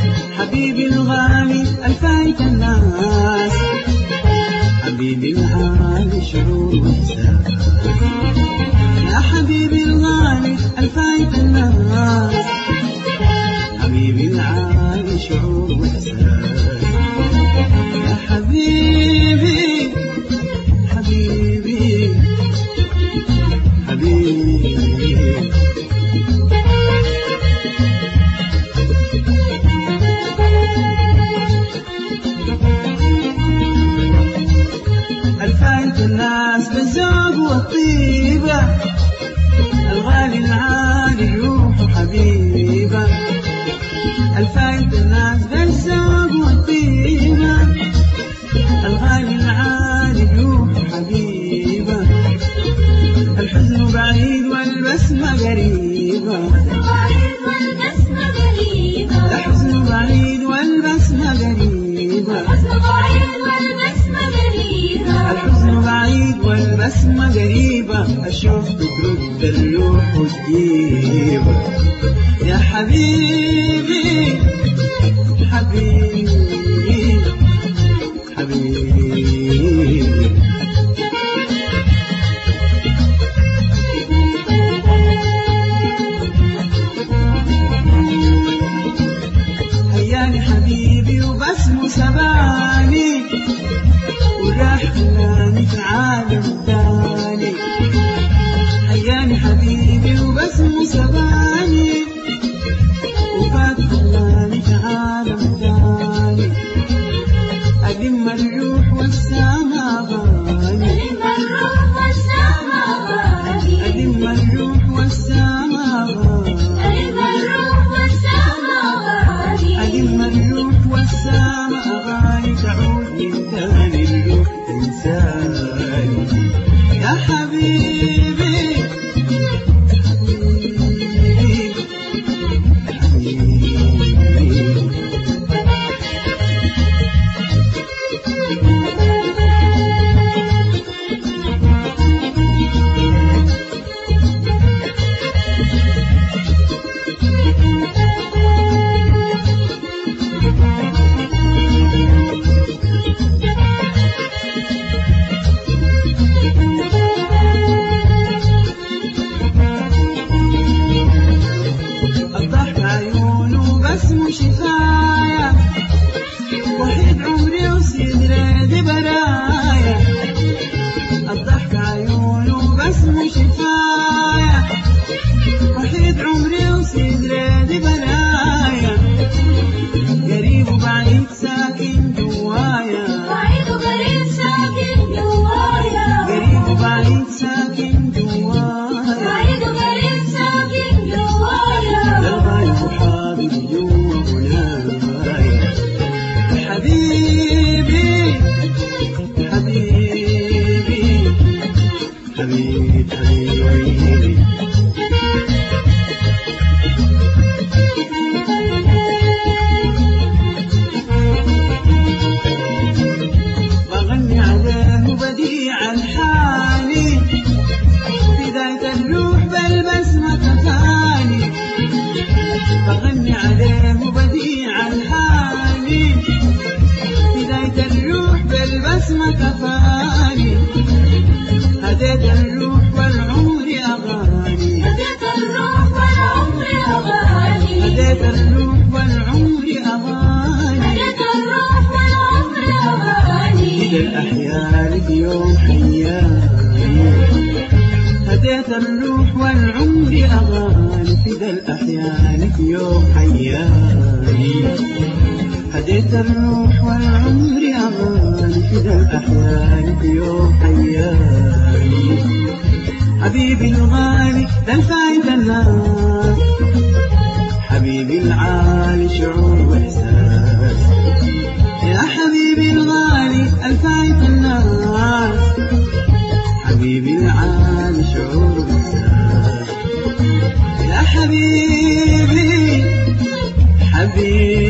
حبيبي الغالي الفايت الناس حبيبي الغالي شعور واحساس يا حبيبي الغالي الفايت الناس حبيبي العالي شعور واحساس يا حبيبي حبيبي حبيبي الفايت الناس بالذوق والطيبة الغالي العالي روح حبيبة الفايت الناس بالذوق والطيبة الغالي العالي روح حبيبة الحزن بعيد والبسمة قريبة الحزن بعيد والبسمة قريبة الحزن بعيد والبسمة قريبة أشوف ترد الروح وتجيبه يا حبيبي حبيبي حبيبي هياني حبيبي وبسمه سباني وراح خلاني في عالم ثاني هياني حبيبي وبسمه سباني وفات خلاني في عالم ثاني ألم الروح والسما غاني ألم الروح والسما غاني ألم الروح والسما أغاني تعود من ثاني الروح تنساني يا حبيبي حبيبي حبيبي الضحك عيونه بسمه شفاية وحيد عمري وصدري دي برايا الضحك عيونه بسمه شفاية وحيد عمري وصدري دي برايا قريب وبعيد ساكن جوايا قريب وبعيد ساكن جوايا الغاية وحاضر جوا هنايا حبيبي حبيبي حبيبي حبيبي بغني عليه وبديع الحالي بداية الروح بالبسمة تفاني بغني عليه وبديع الحالي بداية الروح بالبسمة كفاني هديت الروح والعمر أغاني هديت الروح والعمر أغاني إلى الأحيان في يوم حياني هديت الروح والعمر أغاني فدا الأحيان في يوم حياني هديت الروح والعمر أغاني فدا الأحيان في يوم حياني حبيبي الغالي ده الفايدة الناس حبيبي العالي شعور وإحساس يا حبيبي الغالي الفايت الناس حبيبي العالي شعور وإحساس يا حبيبي حبيبي